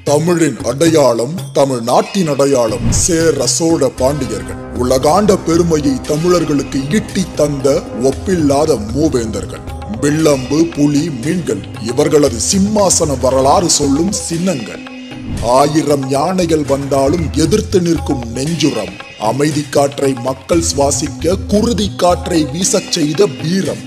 தமிழின் அடையாளம் தமிழ் நாட்டின் அடையாளம் சேர சோழ பாண்டியர்கள் உலகாண்ட பெருமையை தமிழர்களுக்கு ஈட்டி தந்த ஒப்பில்லாத மூவேந்தர்கள் வில்லம்பு புலி மீன்கள் இவர்களது சிம்மாசன வரலாறு சொல்லும் சின்னங்கள் ஆயிரம் யானைகள் வந்தாலும் எதிர்த்து நிற்கும் நெஞ்சுரம் அமைதி காற்றை மக்கள் சுவாசிக்க குருதி காற்றை வீசச் செய்த வீரம்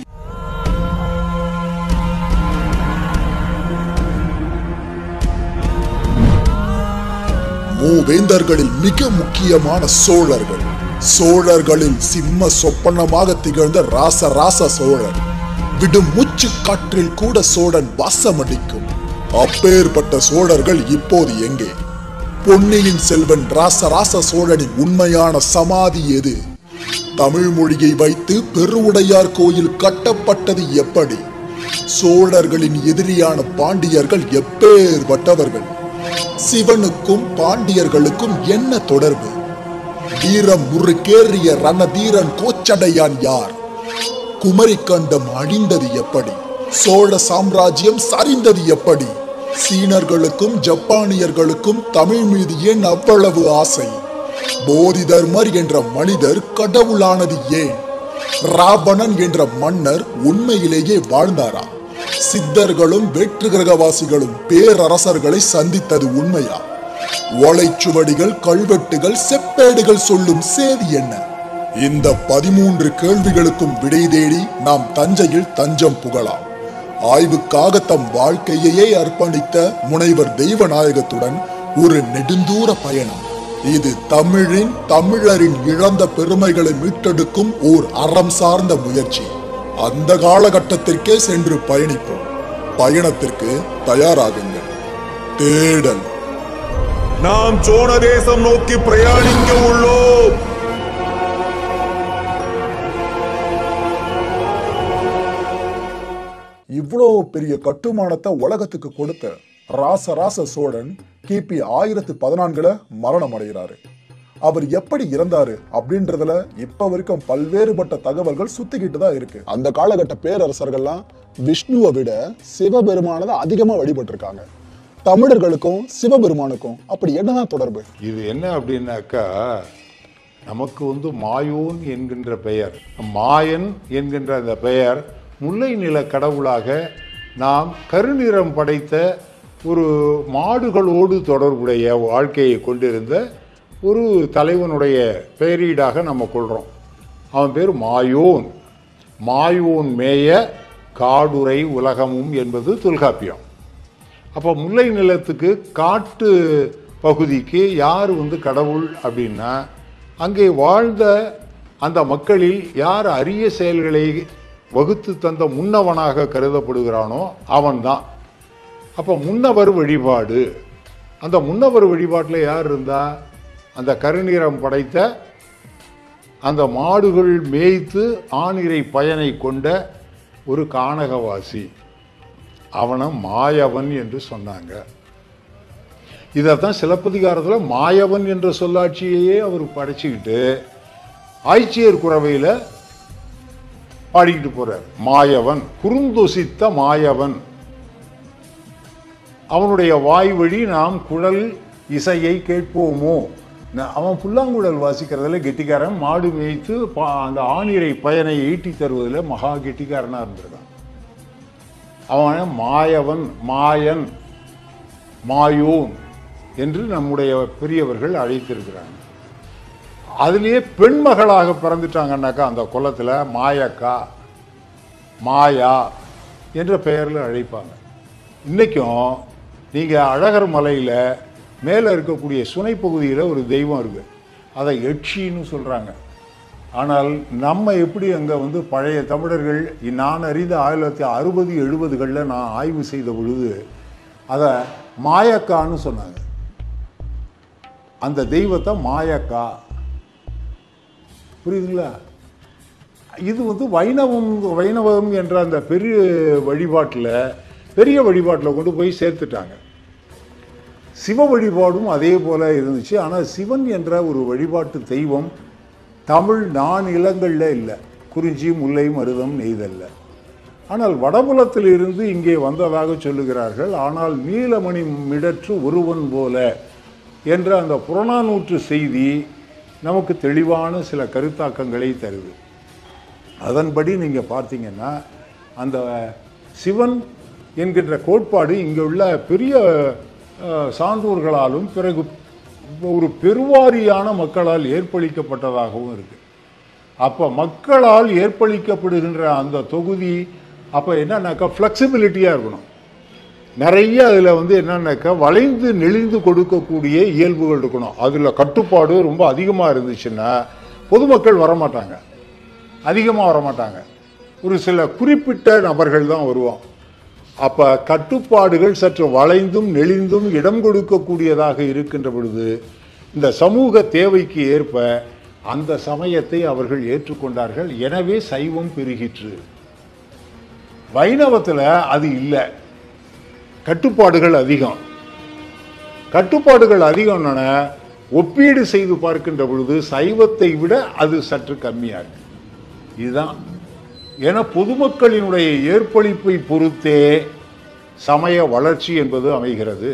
மூவேந்தர்களில் மிக முக்கியமான சோழர்கள் சோழர்களில் சிம்ம சொப்பனமாக திகழ்ந்த ராச ராச சோழர் விடும் மூச்சு காற்றில் கூட சோழன் வாசமடிக்கும் அப்பேற்பட்ட சோழர்கள் இப்போது எங்கே பொன்னியின் செல்வன் ராசராச சோழனின் உண்மையான சமாதி எது தமிழ் மொழியை வைத்து பெருவுடையார் கோயில் கட்டப்பட்டது எப்படி சோழர்களின் எதிரியான பாண்டியர்கள் எப்பேற்பட்டவர்கள் சிவனுக்கும் பாண்டியர்களுக்கும் என்ன தொடர்பு வீரம் முறுக்கேறிய ரணதீரன் கோச்சடையான் யார் குமரிக்கண்டம் அழிந்தது எப்படி சோழ சாம்ராஜ்யம் சரிந்தது எப்படி சீனர்களுக்கும் ஜப்பானியர்களுக்கும் தமிழ் மீது ஏன் அவ்வளவு ஆசை போதிதர்மர் என்ற மனிதர் கடவுளானது ஏன் ராவணன் என்ற மன்னர் உண்மையிலேயே வாழ்ந்தாரா சித்தர்களும் வேற்று கிரகவாசிகளும் பேரரசர்களை சந்தித்தது உண்மையா ஓலைச்சுவடிகள் கல்வெட்டுகள் செப்பேடுகள் சொல்லும் சேதி என்ன இந்த பதிமூன்று கேள்விகளுக்கும் விடை தேடி நாம் தஞ்சையில் தஞ்சம் புகலாம் ஆய்வுக்காக தம் வாழ்க்கையையே அர்ப்பணித்த முனைவர் தெய்வநாயகத்துடன் ஒரு நெடுந்தூர பயணம் இது தமிழின் தமிழரின் இழந்த பெருமைகளை மீட்டெடுக்கும் ஓர் அறம் சார்ந்த முயற்சி அந்த காலகட்டத்திற்கே சென்று பயணிப்போம் பயணத்திற்கு தயாராகுங்கள் தேடல் நாம் சோழ தேசம் நோக்கி பிரயாணிக்க உள்ளோம் இவ்வளோ பெரிய கட்டுமானத்தை உலகத்துக்கு கொடுத்த ராசராச சோழன் கிபி ஆயிரத்து பதினான்குல மரணம் அடைகிறாரு அவர் எப்படி இறந்தாரு அப்படின்றதுல இப்ப வரைக்கும் பல்வேறுபட்ட தகவல்கள் சுத்திக்கிட்டு தான் இருக்கு அந்த காலகட்ட பேரரசர்கள்லாம் விஷ்ணுவை விட சிவபெருமானை தான் அதிகமா வழிபட்டிருக்காங்க தமிழர்களுக்கும் சிவபெருமானுக்கும் அப்படி என்னதான் தொடர்பு இது என்ன அப்படின்னாக்கா நமக்கு வந்து மாயோன் என்கின்ற பெயர் மாயன் என்கின்ற அந்த பெயர் முல்லை நில கடவுளாக நாம் கருநிறம் படைத்த ஒரு மாடுகளோடு தொடர்புடைய வாழ்க்கையை கொண்டிருந்த ஒரு தலைவனுடைய பெயரீடாக நம்ம கொள்கிறோம் அவன் பேர் மாயோன் மாயோன் மேய காடுரை உலகமும் என்பது தொல்காப்பியம் அப்போ முல்லை நிலத்துக்கு காட்டு பகுதிக்கு யார் வந்து கடவுள் அப்படின்னா அங்கே வாழ்ந்த அந்த மக்களில் யார் அரிய செயல்களை வகுத்து தந்த முன்னவனாக கருதப்படுகிறானோ அவன்தான் அப்போ முன்னவர் வழிபாடு அந்த முன்னவர் வழிபாட்டில் யார் இருந்தா அந்த கருநிறம் படைத்த அந்த மாடுகள் மேய்த்து ஆணிரை பயனை கொண்ட ஒரு கானகவாசி அவனை மாயவன் என்று சொன்னாங்க இதைத்தான் சிலப்பதிகாரத்தில் மாயவன் என்ற சொல்லாட்சியையே அவர் படைச்சிக்கிட்டு ஆய்ச்சியர் குறவையில் பாடிக்கிட்டு போறார் மாயவன் குறுந்தொசித்த மாயவன் அவனுடைய வாய் வழி நாம் குழல் இசையை கேட்போமோ ந- அவன் புல்லாங்குழல் வாசிக்கிறதுல கெட்டிக்காரன் மாடு மேய்த்து பா- அந்த ஆணிரை பயனை ஈட்டி தருவதில் மகா கெட்டிக்காரனா இருந்திருக்கான் அவன் மாயவன் மாயன் மாயோன் என்று நம்முடைய பெரியவர்கள் அழைத்திருக்கிறாங்க அதுலேயே பெண்மகளாக பிறந்துட்டாங்கன்னாக்கா அந்த குலத்தில் மாயக்கா மாயா என்ற பெயரில் அழைப்பாங்க இன்றைக்கும் நீங்கள் அழகர் மலையில் மேலே இருக்கக்கூடிய சுனை பகுதியில் ஒரு தெய்வம் இருக்குது அதை எட்சின்னு சொல்கிறாங்க ஆனால் நம்ம எப்படி அங்கே வந்து பழைய தமிழர்கள் நான் அறிந்த ஆயிரத்தி தொள்ளாயிரத்தி அறுபது எழுபதுகளில் நான் ஆய்வு செய்த பொழுது அதை மாயக்கான்னு சொன்னாங்க அந்த தெய்வத்தை மாயக்கா புரியுதுங்களா இது வந்து வைணவம் வைணவம் என்ற அந்த பெரிய வழிபாட்டில் பெரிய வழிபாட்டில் கொண்டு போய் சேர்த்துட்டாங்க சிவ வழிபாடும் அதே போல இருந்துச்சு ஆனால் சிவன் என்ற ஒரு வழிபாட்டு தெய்வம் தமிழ் நானிலங்களில் இல்லை குறிஞ்சி முல்லை மருதம் நெய்தல்ல ஆனால் வடபுலத்தில் இருந்து இங்கே வந்ததாக சொல்லுகிறார்கள் ஆனால் நீலமணி மிடற்று ஒருவன் போல என்ற அந்த புறநானூற்று செய்தி நமக்கு தெளிவான சில கருத்தாக்கங்களை தருது அதன்படி நீங்கள் பார்த்தீங்கன்னா அந்த சிவன் என்கின்ற கோட்பாடு இங்கே உள்ள பெரிய அஹ், சான்றோர்களாலும் பிறகு ஒரு பெருவாரியான மக்களால் ஏற்பளிக்கப்பட்டதாகவும் இருக்கு அப்போ மக்களால் ஏற்பளிக்கப்படுகின்ற அந்த தொகுதி அப்போ என்னன்னாக்கா ஃப்ளெக்சிபிலிட்டியாக இருக்கணும் நிறைய அதில் வந்து என்னன்னாக்கா வளைந்து நெளிந்து கொடுக்கக்கூடிய இயல்புகள் இருக்கணும் அதில் கட்டுப்பாடு ரொம்ப அதிகமாக இருந்துச்சுன்னா பொதுமக்கள் வரமாட்டாங்க அதிகமாக வரமாட்டாங்க ஒரு சில குறிப்பிட்ட நபர்கள் தான் வருவோம் அப்போ கட்டுப்பாடுகள் சற்று வளைந்தும் நெளிந்தும் இடம் கொடுக்கக்கூடியதாக இருக்கின்ற பொழுது இந்த சமூக தேவைக்கு ஏற்ப அந்த சமயத்தை அவர்கள் ஏற்றுக்கொண்டார்கள் எனவே சைவம் பெருகிற்று வைணவத்தில் அது இல்லை கட்டுப்பாடுகள் அதிகம் கட்டுப்பாடுகள் அதிகம்னா ஒப்பீடு செய்து பார்க்கின்ற பொழுது சைவத்தை விட அது சற்று கம்மியாக இருக்கு இதுதான் ஏன்னா பொதுமக்களினுடைய ஏற்பளிப்பை பொறுத்தே சமய வளர்ச்சி என்பது அமைகிறது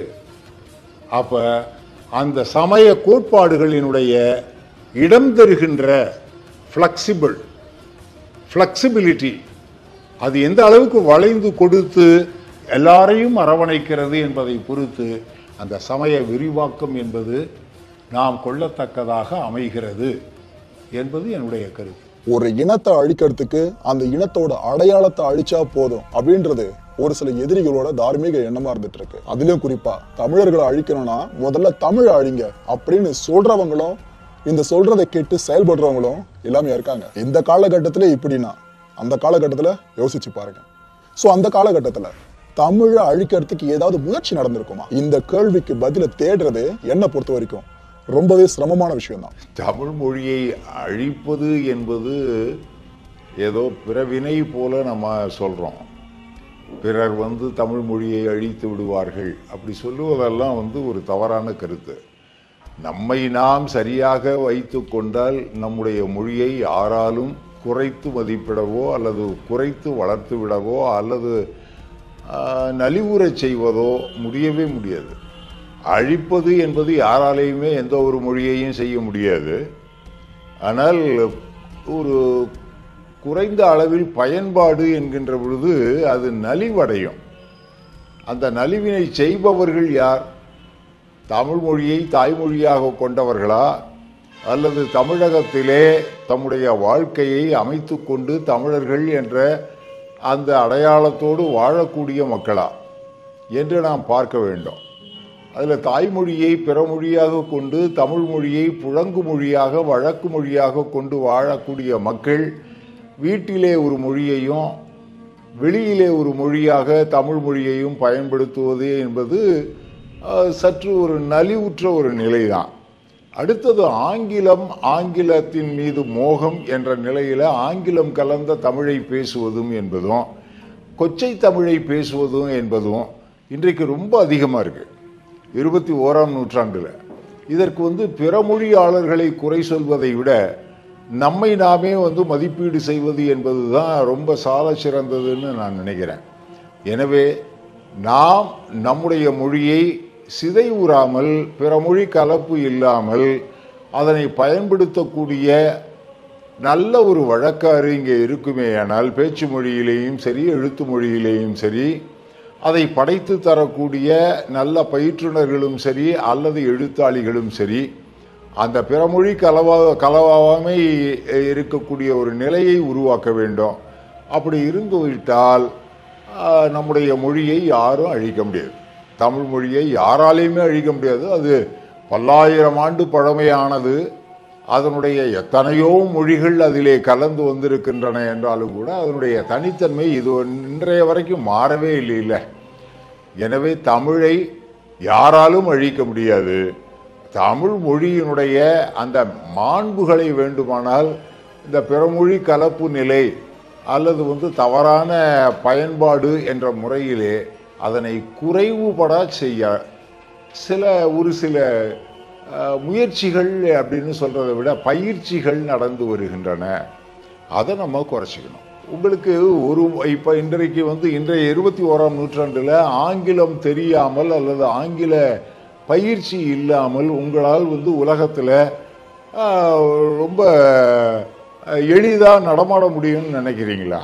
அப்ப அந்த சமய கோட்பாடுகளினுடைய இடம் தருகின்ற ஃப்ளெக்சிபிள் ஃப்ளெக்சிபிலிட்டி அது எந்த அளவுக்கு வளைந்து கொடுத்து எல்லாரையும் அரவணைக்கிறது என்பதை பொறுத்து அந்த சமய விரிவாக்கம் என்பது நாம் கொள்ளத்தக்கதாக அமைகிறது என்பது என்னுடைய கருத்து ஒரு இனத்தை அழிக்கிறதுக்கு அந்த இனத்தோட அடையாளத்தை அழிச்சா போதும் அப்படின்றது ஒரு சில எதிரிகளோட தார்மீக எண்ணமா இருந்துட்டு இருக்கு அதுலயும் குறிப்பா தமிழர்களை அழிக்கணும்னா முதல்ல தமிழ் அழிங்க அப்படின்னு சொல்றவங்களும் இந்த சொல்றதை கேட்டு செயல்படுறவங்களும் எல்லாமே இருக்காங்க இந்த காலகட்டத்துல இப்படின்னா அந்த காலகட்டத்துல யோசிச்சு பாருங்க சோ அந்த காலகட்டத்துல தமிழை அழிக்கிறதுக்கு ஏதாவது முயற்சி நடந்திருக்குமா இந்த கேள்விக்கு பதில தேடுறது என்னை பொறுத்த வரைக்கும் ரொம்பவே சிரமமான விஷயம் தான் தமிழ் மொழியை அழிப்பது என்பது ஏதோ பிறவினை போல நம்ம சொல்கிறோம் பிறர் வந்து தமிழ் மொழியை அழித்து விடுவார்கள் அப்படி சொல்லுவதெல்லாம் வந்து ஒரு தவறான கருத்து நம்மை நாம் சரியாக வைத்து கொண்டால் நம்முடைய மொழியை யாராலும் குறைத்து மதிப்பிடவோ அல்லது குறைத்து வளர்த்து விடவோ அல்லது ஆஹ், நலிவுறச் செய்வதோ முடியவே முடியாது அழிப்பது என்பது யாராலையுமே எந்த ஒரு மொழியையும் செய்ய முடியாது ஆனால் ஒரு குறைந்த அளவில் பயன்பாடு என்கின்ற பொழுது அது நலிவடையும் அந்த நலிவினை செய்பவர்கள் யார் தமிழ் மொழியை தாய்மொழியாக கொண்டவர்களா அல்லது தமிழகத்திலே தம்முடைய வாழ்க்கையை அமைத்து கொண்டு தமிழர்கள் என்ற அந்த அடையாளத்தோடு வாழக்கூடிய மக்களா என்று நாம் பார்க்க வேண்டும் அதில் தாய்மொழியை பிறமொழியாக கொண்டு தமிழ் மொழியை புழங்கு மொழியாக வழக்கு மொழியாக கொண்டு வாழக்கூடிய மக்கள் வீட்டிலே ஒரு மொழியையும் வெளியிலே ஒரு மொழியாக தமிழ் மொழியையும் பயன்படுத்துவது என்பது அஹ், சற்று ஒரு நலிவுற்ற ஒரு நிலைதான் அடுத்தது ஆங்கிலம் ஆங்கிலத்தின் மீது மோகம் என்ற நிலையில ஆங்கிலம் கலந்த தமிழை பேசுவதும் என்பதும் கொச்சை தமிழை பேசுவதும் என்பதும் இன்றைக்கு ரொம்ப அதிகமாக இருக்கு இருபத்தி ஓராம் நூற்றாண்டுல இதற்கு வந்து பிற மொழியாளர்களை குறை சொல்வதை விட நம்மை நாமே வந்து மதிப்பீடு செய்வது என்பதுதான் ரொம்ப சால சிறந்ததுன்னு நான் நினைக்கிறேன் எனவே நாம் நம்முடைய மொழியை சிதைவுறாமல் பிற மொழி கலப்பு இல்லாமல் அதனை பயன்படுத்தக்கூடிய நல்ல ஒரு வழக்காறு இங்கே இருக்குமேயானால் பேச்சு மொழியிலேயும் சரி எழுத்து மொழியிலேயும் சரி அதை படைத்து தரக்கூடிய நல்ல பயிற்றுனர்களும் சரி அல்லது எழுத்தாளிகளும் சரி அந்த பிறமொழி கலவா கலவாமை இருக்கக்கூடிய ஒரு நிலையை உருவாக்க வேண்டும் அப்படி இருந்து விட்டால் ஆஹ், நம்முடைய மொழியை யாரும் அழிக்க முடியாது தமிழ் மொழியை யாராலையுமே அழிக்க முடியாது அது பல்லாயிரம் ஆண்டு பழமையானது அதனுடைய எத்தனையோ மொழிகள் அதிலே கலந்து வந்திருக்கின்றன என்றாலும் கூட அதனுடைய தனித்தன்மை இது இன்றைய வரைக்கும் மாறவே இல்லை இல்லை எனவே தமிழை யாராலும் அழிக்க முடியாது தமிழ் மொழியினுடைய அந்த மாண்புகளை வேண்டுமானால் இந்த பிறமொழி கலப்பு நிலை அல்லது வந்து தவறான பயன்பாடு என்ற முறையிலே அதனை குறைவுபட செய்ய சில ஒரு சில அஹ், முயற்சிகள் அப்படின்னு சொல்றதை விட பயிற்சிகள் நடந்து வருகின்றன அதை நம்ம குறைச்சிக்கணும் உங்களுக்கு ஒரு இப்போ இன்றைக்கு வந்து இன்றைய இருபத்தி ஓராம் நூற்றாண்டில் ஆங்கிலம் தெரியாமல் அல்லது ஆங்கில பயிற்சி இல்லாமல் உங்களால் வந்து உலகத்தில் ரொம்ப எளிதாக நடமாட முடியும்னு நினைக்கிறீங்களா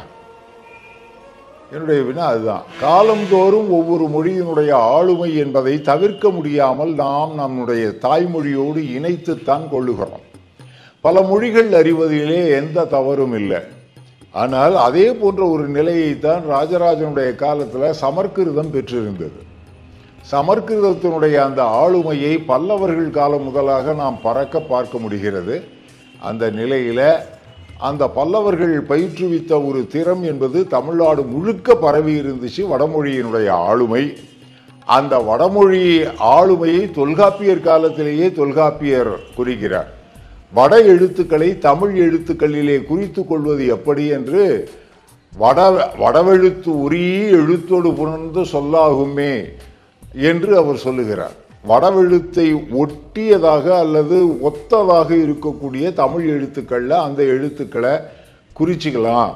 என்னுடைய வினா அதுதான் காலந்தோறும் ஒவ்வொரு மொழியினுடைய ஆளுமை என்பதை தவிர்க்க முடியாமல் நாம் நம்முடைய தாய்மொழியோடு இணைத்துத்தான் கொள்ளுகிறோம் பல மொழிகள் அறிவதிலே எந்த தவறும் இல்லை ஆனால் அதே போன்ற ஒரு நிலையைத்தான் ராஜராஜனுடைய காலத்தில் சமற்கிருதம் பெற்றிருந்தது சமற்கிருதத்தினுடைய அந்த ஆளுமையை பல்லவர்கள் காலம் முதலாக நாம் பறக்க பார்க்க முடிகிறது அந்த நிலையில அந்த பல்லவர்கள் பயிற்றுவித்த ஒரு திறம் என்பது தமிழ்நாடு முழுக்க பரவி இருந்துச்சு வடமொழியினுடைய ஆளுமை அந்த வடமொழி ஆளுமையை தொல்காப்பியர் காலத்திலேயே தொல்காப்பியர் குறிக்கிறார் வட எழுத்துக்களை தமிழ் எழுத்துக்களிலே குறித்து கொள்வது எப்படி என்று வட வடவெழுத்து உரி எழுத்தோடு புணர்ந்து சொல்லாகுமே என்று அவர் சொல்லுகிறார் வடவெழுத்தை ஒட்டியதாக அல்லது ஒத்ததாக இருக்கக்கூடிய தமிழ் எழுத்துக்களில் அந்த எழுத்துக்களை குறிச்சிக்கலாம்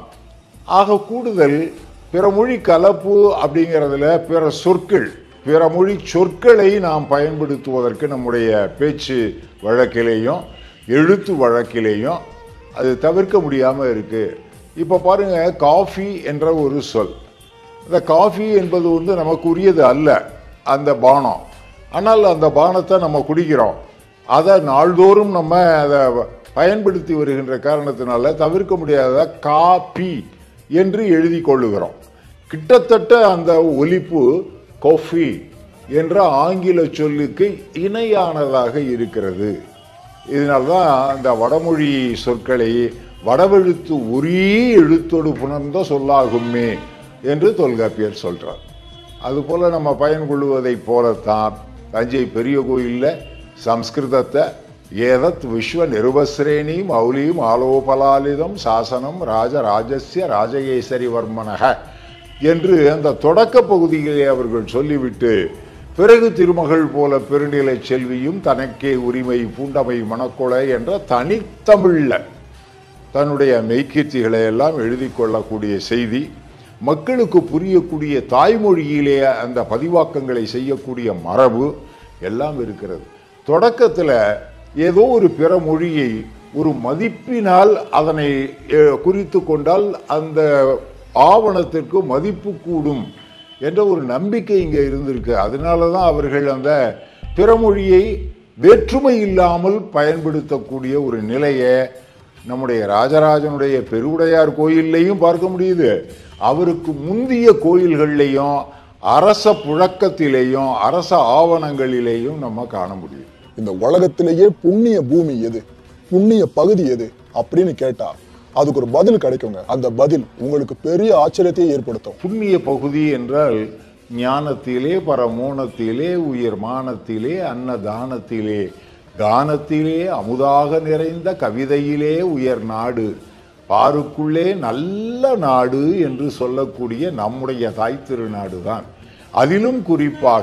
ஆக கூடுதல் பிற மொழி கலப்பு அப்படிங்கிறதுல பிற சொற்கள் பிற மொழி சொற்களை நாம் பயன்படுத்துவதற்கு நம்முடைய பேச்சு வழக்கிலேயும் எழுத்து வழக்கிலேயும் அது தவிர்க்க முடியாமல் இருக்கு இப்போ பாருங்க காஃபி என்ற ஒரு சொல் இந்த காஃபி என்பது வந்து நமக்கு உரியது அல்ல அந்த பானம் ஆனால் அந்த பானத்தை நம்ம குடிக்கிறோம் அதை நாள்தோறும் நம்ம அதை பயன்படுத்தி வருகின்ற காரணத்தினால தவிர்க்க முடியாத காபி என்று எழுதி கொள்ளுகிறோம் கிட்டத்தட்ட அந்த ஒலிப்பு காஃபி என்ற ஆங்கில சொல்லுக்கு இணையானதாக இருக்கிறது இதனால்தான் அந்த வடமொழி சொற்களை வடவெழுத்து ஒரே எழுத்தோடு புணர்ந்த சொல்லாகுமே என்று தொல்காப்பியர் சொல்றார் அதுபோல நம்ம பயன் கொள்வதைப் போலத்தான் தஞ்சை பெரிய கோயிலில் சம்ஸ்கிருதத்தை ஏதத் விஸ்வ நிருபஸ்ரேணி மௌலியும் ஆலோபலாலிதம் சாசனம் ராஜராஜஸ்ய ராஜகேசரி வர்மனக என்று அந்த தொடக்க பகுதியிலே அவர்கள் சொல்லிவிட்டு பிறகு திருமகள் போல பெருநிலை செல்வியும் தனக்கே உரிமை பூண்டமை மணக்கொலை என்ற தனித்தமிழ்ல தன்னுடைய மெய்க்கீர்த்திகளை எல்லாம் எழுதி கொள்ளக்கூடிய செய்தி மக்களுக்கு புரியக்கூடிய தாய்மொழியிலே அந்த பதிவாக்கங்களை செய்யக்கூடிய மரபு எல்லாம் இருக்கிறது தொடக்கத்தில் ஏதோ ஒரு பிற மொழியை ஒரு மதிப்பினால் அதனை அஹ், குறித்து கொண்டால் அந்த ஆவணத்திற்கு மதிப்பு கூடும் என்ற ஒரு நம்பிக்கை இங்கே இருந்திருக்கு அதனால தான் அவர்கள் அந்த பிறமொழியை வேற்றுமை இல்லாமல் பயன்படுத்தக்கூடிய ஒரு நிலையை நம்முடைய ராஜராஜனுடைய பெருவுடையார் கோயில்லையும் பார்க்க முடியுது அவருக்கு முந்திய கோயில்கள்லையும் அரச புழக்கத்திலேயும் அரச ஆவணங்களிலேயும் நம்ம காண முடியும் இந்த உலகத்திலேயே புண்ணிய பூமி எது புண்ணிய பகுதி எது அப்படின்னு கேட்டா அதுக்கு ஒரு பதில் கிடைக்குங்க அந்த பதில் உங்களுக்கு பெரிய ஆச்சரியத்தையே ஏற்படுத்தும் புண்ணிய பகுதி என்றால் ஞானத்திலே பரமோணத்திலே உயர் மானத்திலே அன்னதானத்திலே கானத்திலே அமுதாக நிறைந்த கவிதையிலே உயர் நாடு பாருக்குள்ளே நல்ல நாடு என்று சொல்லக்கூடிய நம்முடைய தாய் திருநாடு தான் அதிலும் குறிப்பாக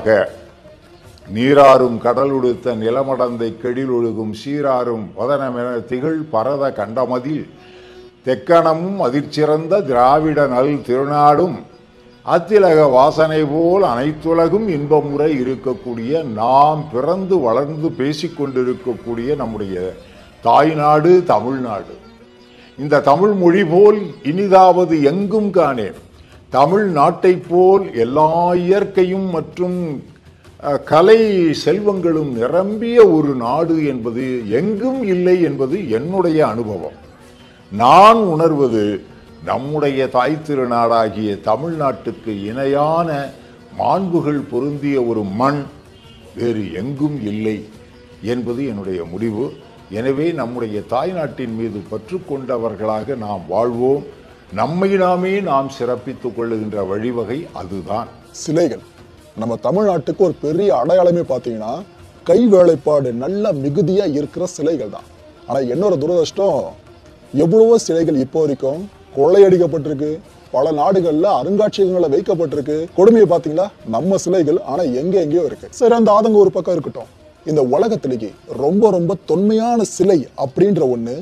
நீராறும் கடலுடுத்த நிலமடந்தை கெடிலொழுகும் சீராறும் வதனமென திகழ் பரத கண்டமதில் தெக்கணமும் அதிர்ச்சிறந்த திராவிட நல் திருநாடும் அத்திலக வாசனை போல் அனைத்துலகும் இன்பமுறை இருக்கக்கூடிய நாம் பிறந்து வளர்ந்து பேசிக்கொண்டிருக்கக்கூடிய நம்முடைய தாய்நாடு தமிழ்நாடு இந்த தமிழ் மொழி போல் இனிதாவது எங்கும் காணேன் தமிழ் நாட்டைப் போல் எல்லா இயற்கையும் மற்றும் அஹ், கலை செல்வங்களும் நிரம்பிய ஒரு நாடு என்பது எங்கும் இல்லை என்பது என்னுடைய அனுபவம் நான் உணர்வது நம்முடைய தாய் திருநாடாகிய தமிழ்நாட்டுக்கு இணையான மாண்புகள் பொருந்திய ஒரு மண் வேறு எங்கும் இல்லை என்பது என்னுடைய முடிவு எனவே நம்முடைய தாய்நாட்டின் மீது பற்று கொண்டவர்களாக நாம் வாழ்வோம் நம்மை நாமே நாம் சிறப்பித்துக் கொள்ளுகின்ற வழிவகை அதுதான் சிலைகள் நம்ம தமிழ்நாட்டுக்கு ஒரு பெரிய அடையாளமே பார்த்தீங்கன்னா கை வேலைப்பாடு நல்ல மிகுதியா இருக்கிற சிலைகள் தான் ஆனா என்னோட துரதிர்ஷ்டம் எவ்வளவோ சிலைகள் இப்போ வரைக்கும் கொள்ளையடிக்கப்பட்டிருக்கு பல நாடுகள்ல அருங்காட்சியகங்கள்ல வைக்கப்பட்டிருக்கு கொடுமையை பாத்தீங்களா நம்ம சிலைகள் ஆனா எங்க எங்கேயோ இருக்கு சரி அந்த ஆதங்கம் ஒரு பக்கம் இருக்கட்டும் இந்த உலகத்திலேயே ரொம்ப ரொம்ப தொன்மையான சிலை அப்படின்ற ஒண்ணு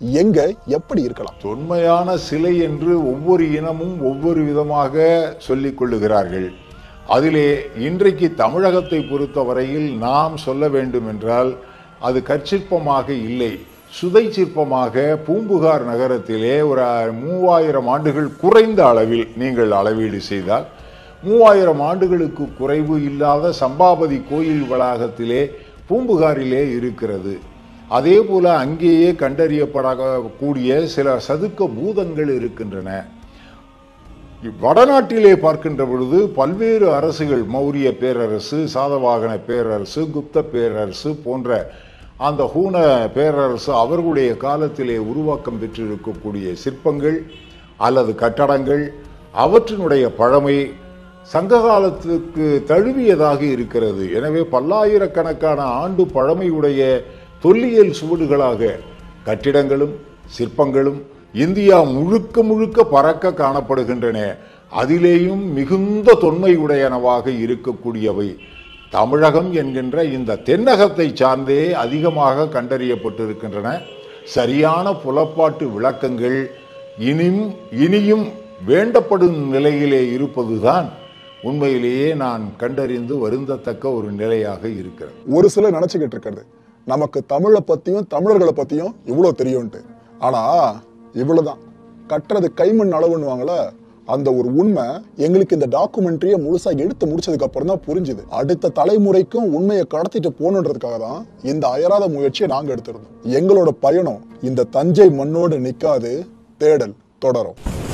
எங்க எப்படி இருக்கலாம் தொன்மையான சிலை என்று ஒவ்வொரு இனமும் ஒவ்வொரு விதமாக சொல்லிக் கொள்ளுகிறார்கள் அதிலே இன்றைக்கு தமிழகத்தை பொறுத்தவரையில் நாம் சொல்ல வேண்டும் என்றால் அது கற்சிற்பமாக இல்லை சுதை சிற்பமாக பூம்புகார் நகரத்திலே ஒரு மூவாயிரம் ஆண்டுகள் குறைந்த அளவில் நீங்கள் அளவீடு செய்தால் மூவாயிரம் ஆண்டுகளுக்கு குறைவு இல்லாத சம்பாபதி கோயில் வளாகத்திலே பூம்புகாரிலே இருக்கிறது அதே போல அங்கேயே கண்டறியப்படக்கூடிய சில சதுக்க பூதங்கள் இருக்கின்றன வடநாட்டிலே பார்க்கின்ற பொழுது பல்வேறு அரசுகள் மௌரிய பேரரசு சாதவாகன பேரரசு குப்த பேரரசு போன்ற அந்த ஹூன பேரரசு அவர்களுடைய காலத்திலே உருவாக்கம் பெற்றிருக்கக்கூடிய சிற்பங்கள் அல்லது கட்டடங்கள் அவற்றினுடைய பழமை சங்க காலத்துக்கு தழுவியதாக இருக்கிறது எனவே பல்லாயிரக்கணக்கான ஆண்டு பழமையுடைய தொல்லியல் சுவடுகளாக கட்டிடங்களும் சிற்பங்களும் இந்தியா முழுக்க முழுக்க பறக்க காணப்படுகின்றன அதிலேயும் மிகுந்த தொன்மையுடையனவாக இருக்கக்கூடியவை தமிழகம் என்கின்ற இந்த தென்னகத்தை சார்ந்தே அதிகமாக கண்டறியப்பட்டிருக்கின்றன சரியான புலப்பாட்டு விளக்கங்கள் இனியும் இனியும் வேண்டப்படும் நிலையிலே இருப்பதுதான் உண்மையிலேயே நான் கண்டறிந்து வருந்தத்தக்க ஒரு நிலையாக இருக்கிறது ஒரு சிலர் நினைச்சுக்கிட்டு இருக்கிறது நமக்கு தமிழை பத்தியும் தமிழர்களை பத்தியும் இவ்வளவு தெரியும்ட்டு ஆனா இவ்வளவுதான் கட்டுறது கைமண் அளவுன்னுவாங்கள அந்த ஒரு உண்மை எங்களுக்கு இந்த டாக்குமெண்ட்ரியை முழுசா எடுத்து முடிச்சதுக்கு அப்புறம் தான் புரிஞ்சுது அடுத்த தலைமுறைக்கும் உண்மையை கடத்திட்டு போகணுன்றதுக்காக தான் இந்த அயராத முயற்சியை நாங்க எடுத்திருந்தோம் எங்களோட பயணம் இந்த தஞ்சை மண்ணோடு நிக்காது தேடல் தொடரும்